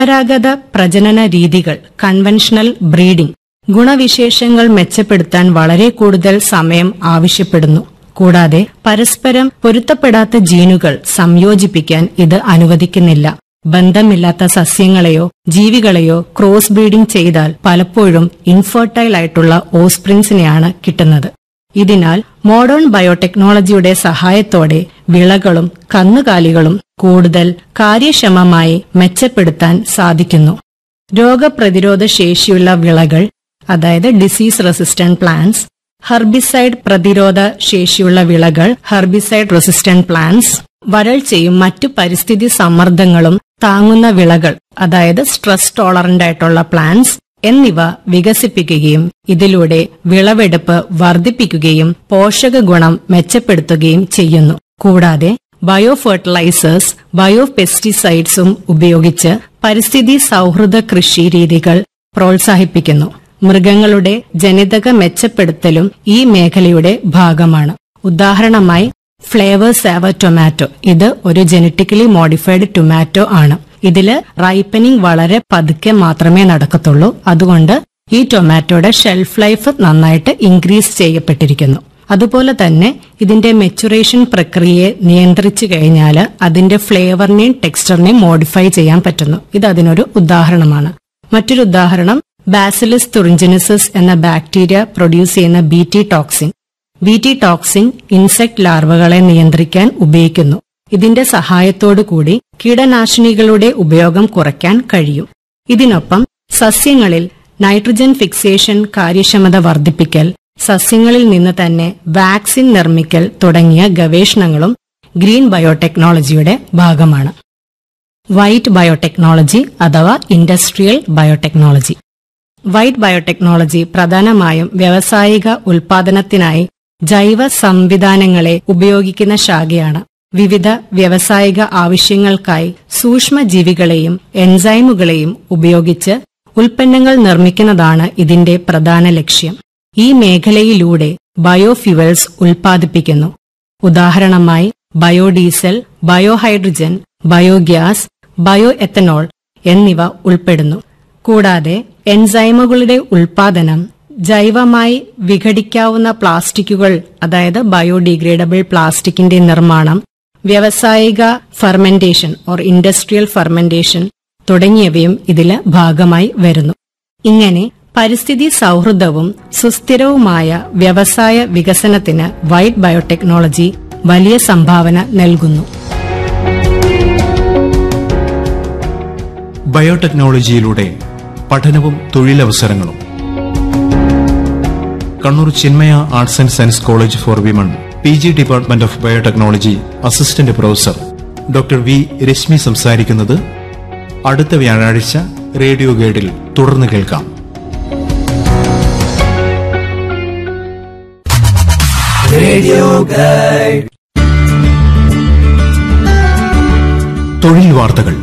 പരമ്പരാഗത പ്രജനന രീതികൾ conventional breeding ഗുണവിശേഷങ്ങൾ മെച്ചപ്പെടുത്താൻ വളരെ കൂടുതൽ സമയം ആവശ്യപ്പെടുന്നു കൂടാതെ പരസ്പരം പൊരുത്തപ്പെടാത്ത ജീനുകൾ സംയോജിപ്പിക്കാൻ ഇത് അനുവദിക്കുന്നില്ല ബന്ധമില്ലാത്ത സസ്യങ്ങളെയോ ജീവികളെയോ ക്രോസ് ബ്രീഡിംഗ് ചെയ്താൽ പലപ്പോഴും ഇൻഫെർട്ടൈൽ ആയിട്ടുള്ള ഓസ്പ്രിങ്സിനെയാണ് കിട്ടുന്നത് ഇതിനാൽ മോഡേൺ ബയോടെക്നോളജിയുടെ സഹായത്തോടെ വിളകളും കന്നുകാലികളും കൂടുതൽ കാര്യക്ഷമമായി മെച്ചപ്പെടുത്താൻ സാധിക്കുന്നു രോഗപ്രതിരോധ ശേഷിയുള്ള വിളകൾ അതായത് ഡിസീസ് റെസിസ്റ്റന്റ് പ്ലാന്റ്സ് ഹെർബിസൈഡ് പ്രതിരോധ ശേഷിയുള്ള വിളകൾ ഹെർബിസൈഡ് റെസിസ്റ്റന്റ് പ്ലാന്റ്സ് വരൾച്ചയും മറ്റു പരിസ്ഥിതി സമ്മർദ്ദങ്ങളും താങ്ങുന്ന വിളകൾ അതായത് സ്ട്രെസ് ടോളറന്റ് ആയിട്ടുള്ള പ്ലാന്റ്സ് എന്നിവ വികസിപ്പിക്കുകയും ഇതിലൂടെ വിളവെടുപ്പ് വർദ്ധിപ്പിക്കുകയും പോഷക ഗുണം മെച്ചപ്പെടുത്തുകയും ചെയ്യുന്നു കൂടാതെ ബയോ ഫെർട്ടിലൈസേഴ്സ് ബയോ പെസ്റ്റിസൈഡ്സും ഉപയോഗിച്ച് പരിസ്ഥിതി സൗഹൃദ കൃഷി രീതികൾ പ്രോത്സാഹിപ്പിക്കുന്നു മൃഗങ്ങളുടെ ജനിതക മെച്ചപ്പെടുത്തലും ഈ മേഖലയുടെ ഭാഗമാണ് ഉദാഹരണമായി ഫ്ലേവർ സാവർ ടൊമാറ്റോ ഇത് ഒരു ജനറ്റിക്കലി മോഡിഫൈഡ് ടൊമാറ്റോ ആണ് ഇതില് റൈപ്പനിങ് വളരെ പതുക്കെ മാത്രമേ നടക്കത്തുള്ളൂ അതുകൊണ്ട് ഈ ടൊമാറ്റോയുടെ ഷെൽഫ് ലൈഫ് നന്നായിട്ട് ഇൻക്രീസ് ചെയ്യപ്പെട്ടിരിക്കുന്നു അതുപോലെ തന്നെ ഇതിന്റെ മെച്ചുറേഷൻ പ്രക്രിയയെ നിയന്ത്രിച്ചു കഴിഞ്ഞാൽ അതിന്റെ ഫ്ലേവറിനെയും ടെക്സ്ചറിനെയും മോഡിഫൈ ചെയ്യാൻ പറ്റുന്നു ഇത് അതിനൊരു ഉദാഹരണമാണ് മറ്റൊരു ഉദാഹരണം ബാസിലിസ് തുറിഞ്ചിനിസിസ് എന്ന ബാക്ടീരിയ പ്രൊഡ്യൂസ് ചെയ്യുന്ന B T toxin B T toxin insect ലാർവകളെ നിയന്ത്രിക്കാൻ ഉപയോഗിക്കുന്നു ഇതിന്റെ സഹായത്തോടു കൂടി കീടനാശിനികളുടെ ഉപയോഗം കുറയ്ക്കാൻ കഴിയും ഇതിനൊപ്പം സസ്യങ്ങളിൽ നൈട്രജൻ ഫിക്സേഷൻ കാര്യക്ഷമത വർദ്ധിപ്പിക്കൽ സസ്യങ്ങളിൽ നിന്ന് തന്നെ വാക്സിൻ നിർമ്മിക്കൽ തുടങ്ങിയ ഗവേഷണങ്ങളും ഗ്രീൻ ബയോടെക്നോളജിയുടെ ഭാഗമാണ് വൈറ്റ് ബയോടെക്നോളജി അഥവാ ഇൻഡസ്ട്രിയൽ ബയോടെക്നോളജി വൈറ്റ് ബയോടെക്നോളജി പ്രധാനമായും വ്യാവസായിക ഉൽപാദനത്തിനായി ജൈവ സംവിധാനങ്ങളെ ഉപയോഗിക്കുന്ന ശാഖയാണ് വിവിധ വ്യാവസായിക ആവശ്യങ്ങൾക്കായി സൂക്ഷ്മജീവികളെയും എൻസൈമുകളെയും ഉപയോഗിച്ച് ഉൽപ്പന്നങ്ങൾ നിർമ്മിക്കുന്നതാണ് ഇതിന്റെ പ്രധാന ലക്ഷ്യം ഈ മേഖലയിലൂടെ ബയോഫ്യുവൽസ് ഉൽപ്പാദിപ്പിക്കുന്നു ഉദാഹരണമായി biodiesel biohydrogen biogas bio ethanol എന്നിവ ഉൾപ്പെടുന്നു കൂടാതെ എൻസൈമുകളുടെ ഉൽപാദനം ജൈവമായി വിഘടിക്കാവുന്ന പ്ലാസ്റ്റിക്കുകൾ അതായത് ബയോഡിഗ്രേഡബിൾ പ്ലാസ്റ്റിക്കിന്റെ നിർമ്മാണം വ്യാവസായിക ഫെർമെന്റേഷൻ ഓർ ഇൻഡസ്ട്രിയൽ ഫെർമെന്റേഷൻ തുടങ്ങിയവയും ഇതില് ഭാഗമായി വരുന്നു ഇങ്ങനെ പരിസ്ഥിതി സൗഹൃദവും സുസ്ഥിരവുമായ വ്യവസായ വികസനത്തിന് വൈറ്റ് ബയോടെക്നോളജി വലിയ സംഭാവന നൽകുന്നു ബയോടെക്നോളജിയിലൂടെ പഠനവും തൊഴിലവസരങ്ങളും Kannur Chinmaya arts and science college for women P G department of biotechnology assistant professor doctor V Reshmi സംസാരിക്കുന്നത് അടുത്ത വ്യാഴാഴ്ച റേഡിയോ ഗൈഡിൽ തുടർന്ന് കേൾക്കാം തൊഴിൽ വാർത്തകൾ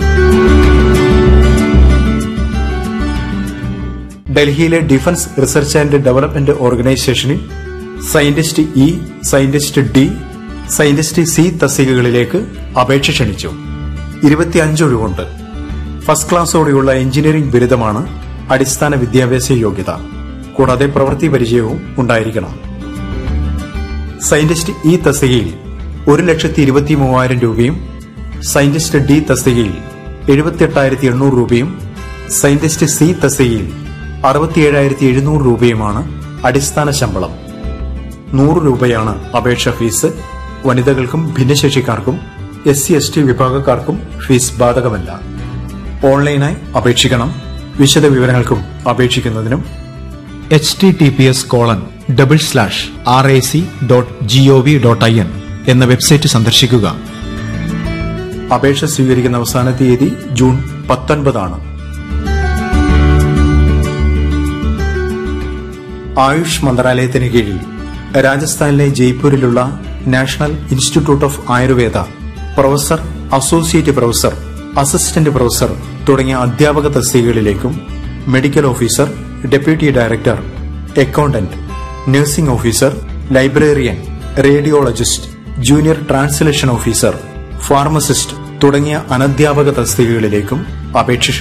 ഡൽഹിയിലെ ഡിഫൻസ് റിസർച്ച് ആൻഡ് ഡെവലപ്മെന്റ് ഓർഗനൈസേഷനിൽ scientist E scientist D scientist C തസ്തികകളിലേക്ക് അപേക്ഷ ക്ഷണിച്ചു ഇരുപത്തിയഞ്ച് ഒഴിവുണ്ട് ഫസ്റ്റ് ക്ലാസ്സോടെയുള്ള എഞ്ചിനീയറിംഗ് ബിരുദമാണ് അടിസ്ഥാന വിദ്യാഭ്യാസ യോഗ്യത കൂടാതെ പ്രവൃത്തി പരിചയവും ഉണ്ടായിരിക്കണം സയന്റിസ്റ്റ് ഇ തസ്തികയിൽ ഒരു ലക്ഷത്തി ഇരുപത്തി മൂവായിരം രൂപയും സയന്റിസ്റ്റ് ഡി തസ്തികയിൽ എഴുപത്തിയെട്ടായിരത്തി എണ്ണൂറ് രൂപയും സയന്റിസ്റ്റ് സി തസ്തികയിൽ അറുപത്തിയേഴായിരത്തി എഴുന്നൂറ് രൂപയുമാണ് അടിസ്ഥാന ശമ്പളം നൂറ് രൂപയാണ് അപേക്ഷാ ഫീസ് വനിതകൾക്കും ഭിന്നശേഷിക്കാർക്കും എസ് സി എസ് ടി വിഭാഗക്കാർക്കും ഫീസ് ബാധകമല്ല ഓൺലൈനായി അപേക്ഷിക്കണം വിശദ വിവരങ്ങൾക്കും അപേക്ഷിക്കുന്നതിനും H T T P S colon double slash R A C dot G O V dot I N എന്ന വെബ്സൈറ്റ് സന്ദർശിക്കുക അപേക്ഷ സ്വീകരിക്കുന്ന അവസാന തീയതി ജൂൺ പത്തൊൻപതാണ് ആയുഷ് മന്ത്രാലയത്തിന് കീഴിൽ രാജസ്ഥാനിലെ ജയ്പൂരിലുള്ള national institute of Ayurveda professor associate professor assistant professor തുടങ്ങിയ അധ്യാപക തസ്തികകളിലേക്കും medical officer deputy director accountant nursing officer librarian radiologist junior translation officer pharmacist തുടങ്ങിയ അനധ്യാപക തസ്തികകളിലേക്കും അപേക്ഷ